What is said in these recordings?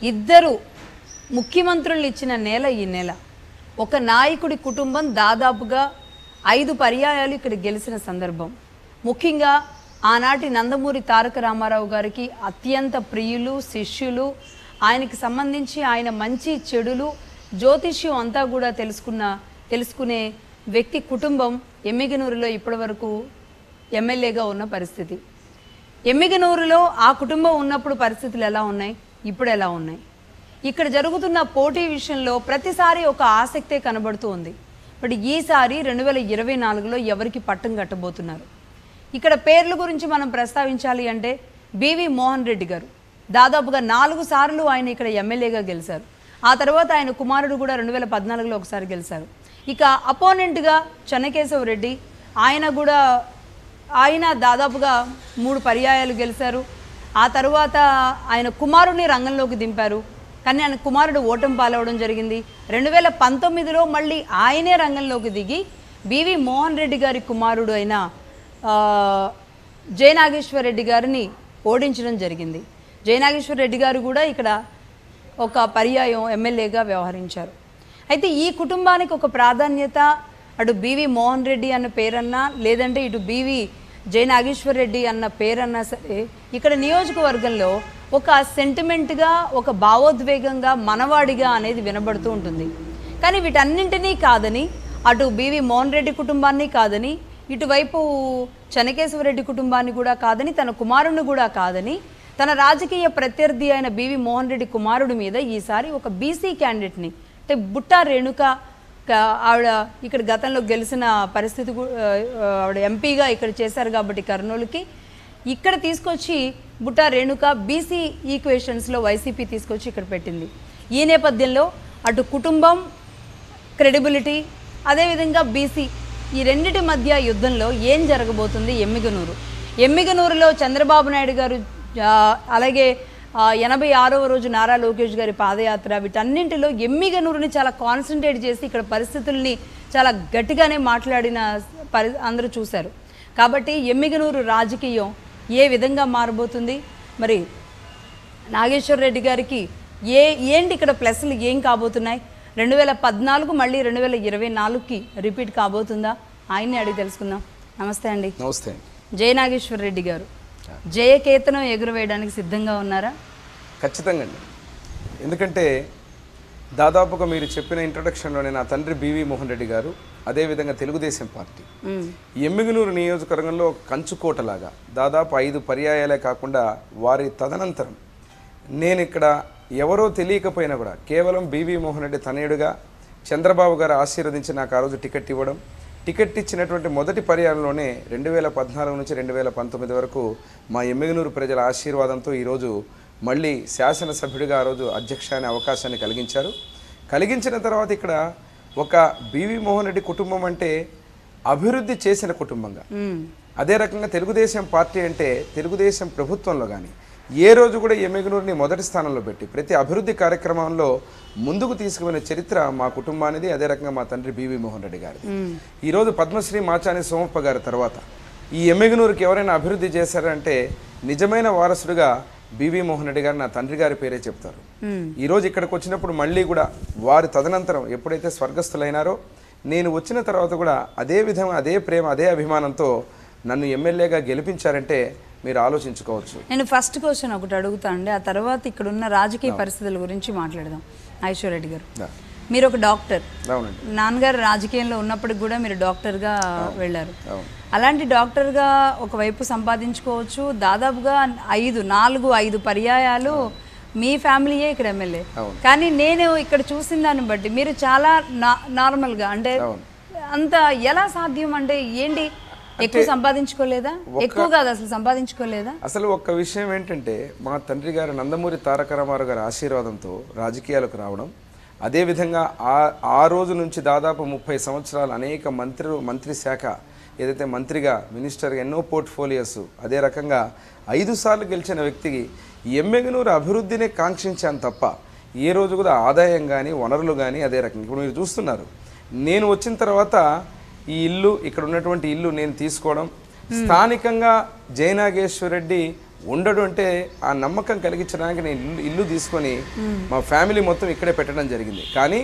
ఇద్దరు ముఖ్యమంత్రులు ఇచ్చిన నేల ఈ నెల ఒక నాయకుడి కుటుంబం దాదాపుగా ఐదు పర్యాయాలు ఇక్కడ గెలిచిన సందర్భం ముఖ్యంగా ఆనాటి నందమూరి తారక రామారావు గారికి అత్యంత ప్రియులు శిష్యులు ఆయనకి సంబంధించి ఆయన మంచి చెడులు జ్యోతిష్యం అంతా కూడా తెలుసుకున్న తెలుసుకునే వ్యక్తి కుటుంబం ఎమ్మిగనూరులో ఇప్పటివరకు ఎమ్మెల్యేగా ఉన్న పరిస్థితి ఎమ్మిగనూరులో ఆ కుటుంబం ఉన్నప్పుడు పరిస్థితులు ఎలా ఉన్నాయి ఇప్పుడు ఎలా ఉన్నాయి ఇక్కడ జరుగుతున్న పోటీ విషయంలో ప్రతిసారి ఒక ఆసక్తే కనబడుతూ ఉంది బట్ ఈసారి రెండు వేల ఇరవై నాలుగులో ఎవరికి పట్టం కట్టబోతున్నారు ఇక్కడ పేర్ల గురించి మనం ప్రస్తావించాలి అంటే బివి మోహన్ రెడ్డి గారు దాదాపుగా నాలుగు సార్లు ఆయన ఇక్కడ ఎమ్మెల్యేగా గెలిచారు ఆ తర్వాత ఆయన కుమారుడు కూడా రెండు వేల పద్నాలుగులో ఒకసారి గెలిచారు ఇక అపోనెంట్గా చెన్నకేశవ రెడ్డి ఆయన కూడా ఆయన దాదాపుగా మూడు పర్యాయాలు గెలిచారు ఆ తర్వాత ఆయన కుమారుడిని రంగంలోకి దింపారు కానీ ఆయన కుమారుడు ఓటమి పాలవడం జరిగింది రెండు వేల పంతొమ్మిదిలో మళ్ళీ ఆయనే రంగంలోకి దిగి బివి మోహన్ రెడ్డి గారి కుమారుడు అయిన ఆ, జయనాగేశ్వర్ రెడ్డి గారిని ఓడించడం జరిగింది జయనాగేశ్వర్ రెడ్డి గారు కూడా ఇక్కడ ఒక పర్యాయం ఎమ్మెల్యేగా వ్యవహరించారు అయితే ఈ కుటుంబానికి ఒక ప్రాధాన్యత అటు బివి మోహన్ రెడ్డి అన్న పేరన్నా లేదంటే ఇటు బివి జయ నాగేశ్వర్ రెడ్డి అన్న పేరన్నా సరే ఇక్కడ నియోజకవర్గంలో ఒక సెంటిమెంట్గా ఒక భావోద్వేగంగా మనవాడిగా అనేది వినబడుతూ ఉంటుంది కానీ వీటన్నింటినీ కాదని అటు బివి మోహన్ రెడ్డి కుటుంబాన్ని కాదని ఇటువైపు చెనకేశ్వరరెడ్డి కుటుంబాన్ని కూడా కాదని తన కుమారుని కూడా కాదని తన రాజకీయ ప్రత్యర్థి అయిన బివి మోహన్ రెడ్డి కుమారుడి మీద ఈసారి ఒక బీసీ క్యాండిడేట్ని అంటే బుట్టా రేణుక క- ఆవిడ ఇక్కడ గతంలో గెలిచిన పరిస్థితి కూ- ఆ, ఆవిడ ఎంపీగా ఇక్కడ చేశారు కాబట్టి కర్నూలుకి ఇక్కడ తీసుకొచ్చి బుట్టా రేణుక బీసీ ఈక్వేషన్స్లో వైసీపీ తీసుకొచ్చి ఇక్కడ పెట్టింది ఈ నేపథ్యంలో అటు కుటుంబం క్రెడిబిలిటీ అదేవిధంగా బీసీ ఈ రెండిటి మధ్య యుద్ధంలో ఏం జరగబోతుంది ఎమ్మిగనూరు ఎమ్మిగనూరులో చంద్రబాబు నాయుడు గారు ఆ, అలాగే ఆ, ఎనభై ఆరవ రోజు నారా లోకేష్ గారి పాదయాత్ర వీటన్నింటిలో ఎమ్మిగనూరుని చాలా కాన్సన్ట్రేట్ చేసి ఇక్కడ పరిస్థితుల్ని చాలా గట్టిగానే మాట్లాడిన పరి అందరూ చూశారు కాబట్టి ఎమ్మిగనూరు రాజకీయం ఏ విధంగా మారబోతుంది మరి నాగేశ్వర రెడ్డి గారికి ఏ ఏంటి ఇక్కడ ప్లస్లు ఏం కాబోతున్నాయి రెండు వేల పద్నాలుగు మళ్ళీ రెండు వేల ఇరవై నాలుగుకి రిపీట్ కాబోతుందా ఆయన్ని అడిగి తెలుసుకుందాం నమస్తే అండి నమస్తే జయ నాగేశ్వర రెడ్డి గారు జయకేతనం ఎగురవేయడానికి సిద్ధంగా ఉన్నారా ఖచ్చితంగా అండి ఎందుకంటే దాదాపుగా మీరు చెప్పిన ఇంట్రొడక్షన్లోనే నా తండ్రి బివి మోహన్ రెడ్డి గారు అదేవిధంగా తెలుగుదేశం పార్టీ మ్మ్. ఎమ్మిగనూరు నియోజకవర్గంలో ఒక కంచుకోటలాగా దాదాపు ఐదు పర్యాయాలే కాకుండా వారి తదనంతరం నేను ఇక్కడ ఎవరో తెలియకపోయినా కూడా కేవలం బివి మోహన్ రెడ్డి తనయుడుగా చంద్రబాబు గారు ఆశీర్వదించి నాకు ఆ రోజు టికెట్ ఇవ్వడం టికెట్ ఇచ్చినటువంటి మొదటి పర్యాయంలోనే రెండు వేల పద్నాలుగు నుంచి రెండు వేల పంతొమ్మిది వరకు మా ఎమ్మిగనూరు ప్రజల ఆశీర్వాదంతో ఈరోజు మళ్ళీ శాసనసభ్యుడిగా ఆ రోజు అధ్యక్ష అనే అవకాశాన్ని కలిగించారు కలిగించిన తర్వాత ఇక్కడ ఒక బివి మోహన్ రెడ్డి కుటుంబం అంటే అభివృద్ధి చేసిన కుటుంబంగా మ్మ్. అదే రకంగా తెలుగుదేశం పార్టీ అంటే తెలుగుదేశం ప్రభుత్వంలో కానీ ఏ రోజు కూడా ఎమ్మిగనూరుని మొదటి స్థానంలో పెట్టి ప్రతి అభివృద్ధి కార్యక్రమంలో ముందుకు తీసుకువెళ్ళిన చరిత్ర మా కుటుంబానిది అదే రకంగా మా తండ్రి బివి మోహన్ రెడ్డి గారిది ఈరోజు పద్మశ్రీ మాచాని సోమప్ప గారి తర్వాత ఈ ఎమ్మిగనూరుకి ఎవరైనా అభివృద్ధి చేశారంటే నిజమైన వారసుడుగా బివి మోహన్ రెడ్డి గారు నా తండ్రి గారి పేరే చెప్తారు మ్మ్. ఈ రోజు ఇక్కడికి వచ్చినప్పుడు మళ్ళీ కూడా వారి తదనంతరం ఎప్పుడైతే స్వర్గస్థులైనారో నేను వచ్చిన తర్వాత కూడా అదే విధంగా అదే ప్రేమ అదే అభిమానంతో నన్ను ఎమ్మెల్యేగా గెలిపించారంటే మీరు ఆలోచించుకోవచ్చు నేను ఫస్ట్ క్వశ్చన్ ఒకటి అడుగుతా అండి ఆ తర్వాత ఇక్కడ ఉన్న రాజకీయ పరిస్థితుల గురించి మాట్లాడదాం ఐశ్వర్రెడ్డి గారు దా. మీరు ఒక డాక్టర్ అవునండి నాన్నగారు రాజకీయంలో ఉన్నప్పటికి కూడా మీరు డాక్టర్గా వెళ్ళారు అవును అలాంటి డాక్టర్గా ఒకవైపు సంపాదించుకోవచ్చు దాదాపుగా ఐదు నాలుగు ఐదు పర్యాయాలు మీ ఫ్యామిలీయే ఇక్కడ ఎమ్మెల్యే అవును. కానీ నేను ఇక్కడ చూసిన దాన్ని బట్టి మీరు చాలా నా- నార్మల్గా అంటే అవును. అంత ఎలా సాధ్యం అంటే ఏంటి ఎక్కువ సంపాదించుకోలేదా ఎక్కువ కాదు అసలు సంపాదించుకోలేదా అసలు ఒక్క విషయం ఏంటంటే మా తండ్రి గారు నందమూరి తారక రామారావు గారి ఆశీర్వాదంతో రాజకీయాలకు రావడం అదేవిధంగా ఆ ఆ రోజు నుంచి దాదాపు ముప్పై సంవత్సరాలు అనేక మంత్రి మంత్రి శాఖ ఏదైతే మంత్రిగా మినిస్టర్గా ఎన్నో పోర్ట్ఫోలియోస్ అదే రకంగా ఐదు సార్లు గెలిచిన వ్యక్తికి ఎమ్మెగనూరు అభివృద్ధినే కాంక్షించాను తప్ప ఏ రోజు కూడా ఆదాయం కానీ వనరులు కానీ అదే రకంగా ఇప్పుడు మీరు చూస్తున్నారు నేను వచ్చిన తర్వాత ఈ ఇల్లు ఇక్కడ ఉన్నటువంటి ఇల్లు నేను తీసుకోవడం స్థానికంగా జయనాగేశ్వర రెడ్డి ఉండడు అంటే ఆ నమ్మకం కలిగించడానికి నేను ఇల్లు ఇల్లు తీసుకొని మా ఫ్యామిలీ మొత్తం ఇక్కడే పెట్టడం జరిగింది కానీ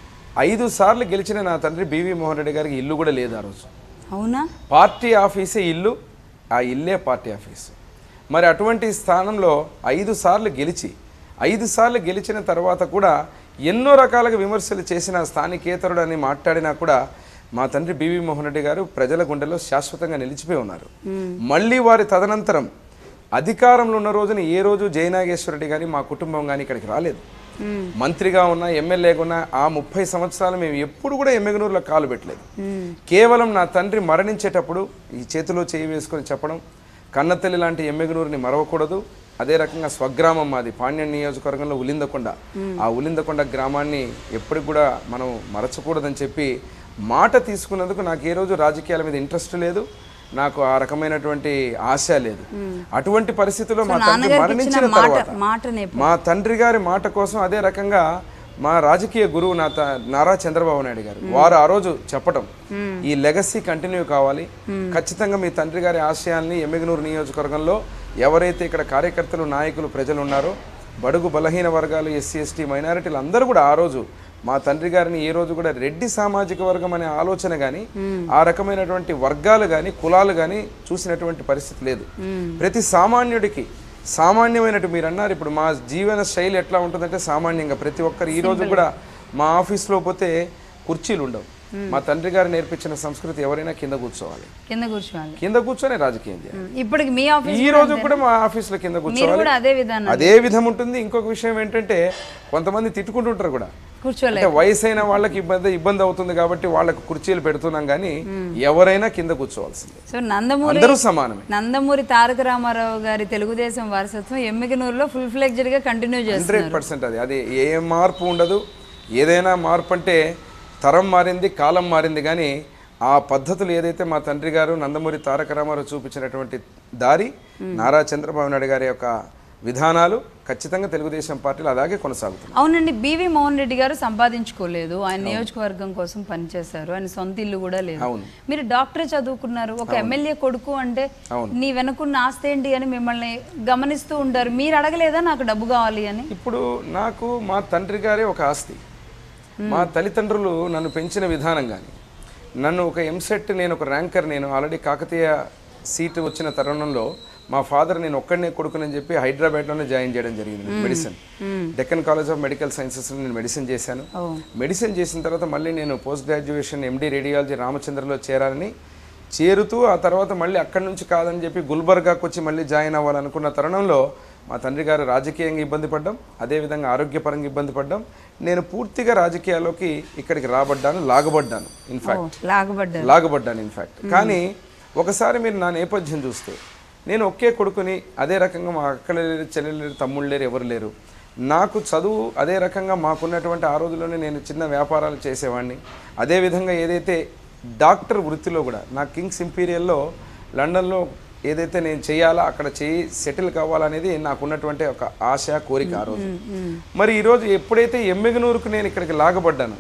ఐదు సార్లు గెలిచిన నా తండ్రి బివి మోహన్ రెడ్డి గారికి ఇల్లు కూడా లేదు ఆ రోజు అవునా పార్టీ ఆఫీసే ఇల్లు ఆ ఇల్లే పార్టీ ఆఫీసు మరి అటువంటి స్థానంలో ఐదు సార్లు గెలిచి ఐదు సార్లు గెలిచిన తర్వాత కూడా ఎన్నో రకాలుగా విమర్శలు చేసిన స్థానికేతరుడు అని మాట్లాడినా కూడా మా తండ్రి బివి మోహన్ రెడ్డి గారు ప్రజల గుండెలో శాశ్వతంగా నిలిచిపోయి ఉన్నారు మళ్ళీ వారి తదనంతరం అధికారంలో ఉన్న రోజున ఏ రోజు జయనాగేశ్వర రెడ్డి కానీ మా కుటుంబం కానీ ఇక్కడికి రాలేదు మంత్రిగా ఉన్న ఎమ్మెల్యేగా ఉన్న ఆ ముప్పై సంవత్సరాలు మేము ఎప్పుడు కూడా ఎమ్మెగనూరులో కాలు పెట్టలేదు కేవలం నా తండ్రి మరణించేటప్పుడు ఈ చేతిలో చేయి వేసుకొని చెప్పడం కన్నతల్లి లాంటి ఎమ్మెగనూరుని మరవకూడదు అదే రకంగా స్వగ్రామం మాది పాణ్యం నియోజకవర్గంలో ఉలిందకొండ ఆ ఉలిందకొండ గ్రామాన్ని ఎప్పటికి కూడా మనం మరచకూడదని చెప్పి మాట తీసుకున్నందుకు నాకు ఏ రోజు రాజకీయాల మీద ఇంట్రెస్ట్ లేదు నాకు ఆ రకమైనటువంటి ఆశ లేదు అటువంటి పరిస్థితుల్లో మా తండ్రి నాన్నగారికి మరణించిన ఇచ్చిన మాట తర్వాత మాట నేప మా తండ్రి గారి మాట కోసం అదే రకంగా మా రాజకీయ గురువు నా త- నారా చంద్రబాబు నాయుడు గారు వారు ఆ రోజు చెప్పటం ఈ లెగసీ కంటిన్యూ కావాలి ఖచ్చితంగా మీ తండ్రి గారి ఆశయాల్ని ఎమ్మిగనూరు నియోజకవర్గంలో ఎవరైతే ఇక్కడ కార్యకర్తలు నాయకులు ప్రజలు ఉన్నారో బడుగు బలహీన వర్గాలు ఎస్సీ ఎస్టీ మైనారిటీలు అందరూ కూడా ఆ రోజు మా తండ్రి గారిని ఏ రోజు కూడా రెడ్డి సామాజిక వర్గం అనే ఆలోచన కానీ ఆ రకమైనటువంటి వర్గాలు కానీ కులాలు కానీ చూసినటువంటి పరిస్థితి లేదు ప్రతి సామాన్యుడికి సామాన్యమైనట్టు మీరు అన్నారు ఇప్పుడు మా జీవన శైలి ఎట్లా ఉంటుందంటే సామాన్యంగా ప్రతి ఒక్కరు ఈ రోజు కూడా మా ఆఫీస్లో పోతే కుర్చీలు ఉండవు మా తండ్రి గారు నేర్పించిన సంస్కృతి ఎవరైనా కింద కూర్చోవాలి కింద కూర్చోవాలి కింద కూర్చొని రాజకీయం చేయాలి ఇప్పటికి మీ ఆఫీస్ ఈ రోజు కూడా మా ఆఫీస్లో కింద మీరు కూర్చోవాలి కూడా అదే విధానం అదే విధం ఉంటుంది ఇంకొక విషయం ఏంటంటే కొంతమంది తిట్టుకుంటుంటారు కూడా కూర్చోలే అంటే వయసు అయిన వాళ్ళకి ఇబ్బంది ఇబ్బంది అవుతుంది కాబట్టి వాళ్ళకు కుర్చీలు పెడుతున్నాం కానీ ఎవరైనా కింద కూర్చోవాల్సిందే సో నందమూరి అందరూ సమానమే నందమూరి తారక రామారావు గారి తెలుగుదేశం వారసత్వం ఎమ్మిగనూరులో ఫుల్ ఫ్లెక్జెడ్ గా కంటిన్యూ చేస్తారు హండ్రెడ్ పర్సెంట్ అది అది ఏ మార్పు ఉండదు ఏదైనా మార్పు అంటే తరం మారింది కాలం మారింది కానీ ఆ పద్ధతులు ఏదైతే మా తండ్రి గారు నందమూరి తారక రామారావు చూపించినటువంటి దారి నారా చంద్రబాబు నాయుడు గారి యొక్క విధానాలు ఖచ్చితంగా తెలుగుదేశం పార్టీలు అలాగే కొనసాగుతున్నాయి అవునండి బివి మోహన్ రెడ్డి గారు సంపాదించుకోలేదు ఆయన నియోజకవర్గం కోసం పనిచేశారు ఆయన సొంత ఇల్లు కూడా లేదు అవును. మీరు డాక్టరే చదువుకున్నారు ఒక ఎమ్మెల్యే కొడుకు అంటే అవును. నీ వెనుకున్న ఆస్తి ఏంటి అని మిమ్మల్ని గమనిస్తూ ఉంటారు మీరు అడగలేదా నాకు డబ్బు కావాలి అని ఇప్పుడు నాకు మా తండ్రి గారే ఒక ఆస్తి మా తల్లిదండ్రులు నన్ను పెంచిన విధానం కానీ నన్ను ఒక ఎంసెట్ నేను ఒక ర్యాంకర్ నేను ఆల్రెడీ కాకతీయ సీటు వచ్చిన తరుణంలో మా ఫాదర్ నేను ఒక్కడనే కొడుకునని చెప్పి హైదరాబాద్లోనే జాయిన్ చేయడం జరిగింది medicine Deccan college of medical సైన్సెస్లో నేను మెడిసిన్ చేశాను ఓ. మెడిసిన్ చేసిన తర్వాత మళ్ళీ నేను పోస్ట్ గ్రాడ్యుయేషన్ ఎండి రేడియాలజీ రామచంద్రలో చేరాలని చేరుతూ ఆ తర్వాత మళ్ళీ అక్కడి నుంచి కాదని చెప్పి గుల్బర్గాకు వచ్చి మళ్ళీ జాయిన్ అవ్వాలనుకున్న తరుణంలో మా తండ్రి గారు రాజకీయంగా ఇబ్బంది పడ్డాం అదేవిధంగా ఆరోగ్యపరంగా ఇబ్బంది పడ్డాం నేను పూర్తిగా రాజకీయాల్లోకి ఇక్కడికి రాబడ్డాను లాగబడ్డాను ఇన్ఫాక్ట్ లాగబడ్డారు లాగబడ్డాను ఇన్ఫాక్ట్ కానీ ఒకసారి మీరు నా నేపథ్యం చూస్తే నేను ఒకే కొడుకుని అదే రకంగా మా అక్కలు లేరు చెల్లెలు లేరు తమ్ముళ్ళు లేరు ఎవరు లేరు నాకు చదువు అదే రకంగా మాకున్నటువంటి ఆ రోజుల్లోనే నేను చిన్న వ్యాపారాలు చేసేవాడిని అదేవిధంగా ఏదైతే డాక్టర్ వృత్తిలో కూడా నా కింగ్స్ ఇంపీరియల్లో లండన్లో ఏదైతే నేను చేయాలా అక్కడ చేయి సెటిల్ కావాలనేది నాకున్నటువంటి ఒక ఆశ కోరిక ఆ రోజు మరి ఈరోజు ఎప్పుడైతే ఎమ్మెగనూరుకు నేను ఇక్కడికి లాగబడ్డాను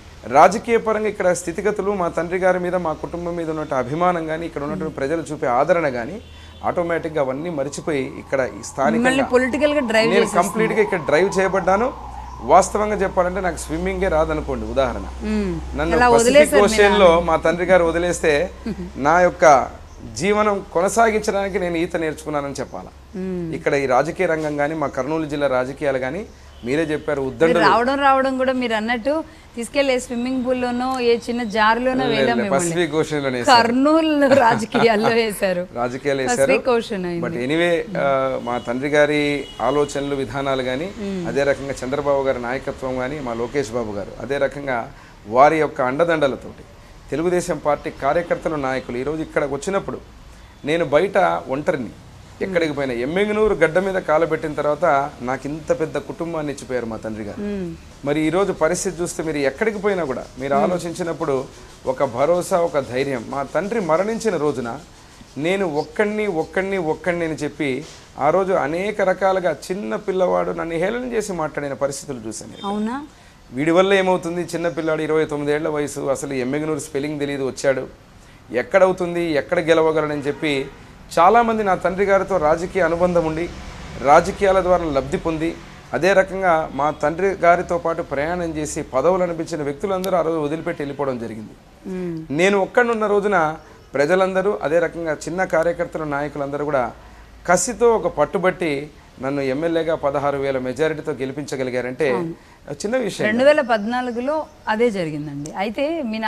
రాజకీయ పరంగా ఇక్కడ స్థితిగతులు మా తండ్రి గారి మీద మా కుటుంబం మీద ఉన్నటువంటి అభిమానం కానీ ఇక్కడ ఉన్నటువంటి ప్రజలు చూపే ఆదరణ కానీ ఆటోమేటిక్గా అవన్నీ మర్చిపోయి ఇక్కడ ఈ స్థానికంగా మిమ్మల్ని పొలిటికల్ గా డ్రైవ్ నేను కంప్లీట్గా ఇక్కడ డ్రైవ్ చేయబడ్డాను వాస్తవంగా చెప్పాలంటే నాకు స్విమ్మింగే రాదనుకోండి ఉదాహరణ నన్ను పసిఫిక్ ఓషియన్ లో మా తండ్రి గారు వదిలేస్తే నా యొక్క జీవనం కొనసాగించడానికి నేను ఈత నేర్చుకున్నానని చెప్పాలా ఇక్కడ ఈ రాజకీయ రంగం కానీ మా కర్నూలు జిల్లా రాజకీయాలు కానీ మీరే చెప్పారు ఉద్దండ రావడం రావడం కూడా మీరు అన్నట్టు తీసుకెళ్లే స్విమ్మింగ్ పూల్ లోనో ఏ చిన్న జారులోనో వేయడం మిమ్మల్ని పసిఫిక్ ఓషన్ లోనే కర్నూలు రాజకీయాల్లో వేశారు రాజకీయాలు వేశారు పసిఫిక్ ఓషన్ అయింది బట్ ఎనీవే మా తండ్రి గారి ఆలోచనలు విధానాలు కానీ అదే రకంగా చంద్రబాబు గారి నాయకత్వం కానీ మా లోకేష్ బాబు గారు అదే రకంగా వారి యొక్క అండదండలతోటి తెలుగుదేశం పార్టీ కార్యకర్తలు నాయకులు ఈరోజు ఇక్కడికి వచ్చినప్పుడు నేను బయట ఒంటరిని ఎక్కడికి పోయినా ఎమ్మెగనూరు గడ్డ మీద కాలబెట్టిన తర్వాత నాకు ఇంత పెద్ద కుటుంబాన్ని ఇచ్చిపోయారు మా తండ్రి గారు మరి ఈరోజు పరిస్థితి చూస్తే మీరు ఎక్కడికి పోయినా కూడా మీరు ఆలోచించినప్పుడు ఒక భరోసా ఒక ధైర్యం మా తండ్రి మరణించిన రోజున నేను ఒక్కడిని ఒక్కడిని ఒక్కడిని అని చెప్పి ఆ రోజు అనేక రకాలుగా చిన్న పిల్లవాడు నన్ను హేళన చేసి మాట్లాడిన పరిస్థితులు చూశాను నేను. అవునా వీడి వల్ల ఏమవుతుంది చిన్న పిల్లాడు ఇరవై తొమ్మిదేళ్ల వయసు అసలు ఎమ్మెగనూరు స్పెల్లింగ్ తెలియదు వచ్చాడు ఎక్కడవుతుంది ఎక్కడ గెలవగలనని చెప్పి చాలామంది నా తండ్రి గారితో రాజకీయ అనుబంధం ఉండి రాజకీయాల ద్వారా లబ్ధి పొంది అదే రకంగా మా తండ్రి గారితో పాటు ప్రయాణం చేసి పదవులు అనిపించిన వ్యక్తులందరూ ఆ రోజు వదిలిపెట్టి వెళ్ళిపోవడం జరిగింది మ్మ్. నేను ఒక్కడున్న రోజున ప్రజలందరూ అదే రకంగా చిన్న కార్యకర్తలు నాయకులందరూ కూడా కసితో ఒక పట్టుబట్టి నన్ను ఎమ్మెల్యేగా పదహారు వేల మెజారిటీతో గెలిపించగలిగారంటే చిన్న విషయం రెండు వేల పద్నాలుగులో అదే జరిగిందండి అయితే మీ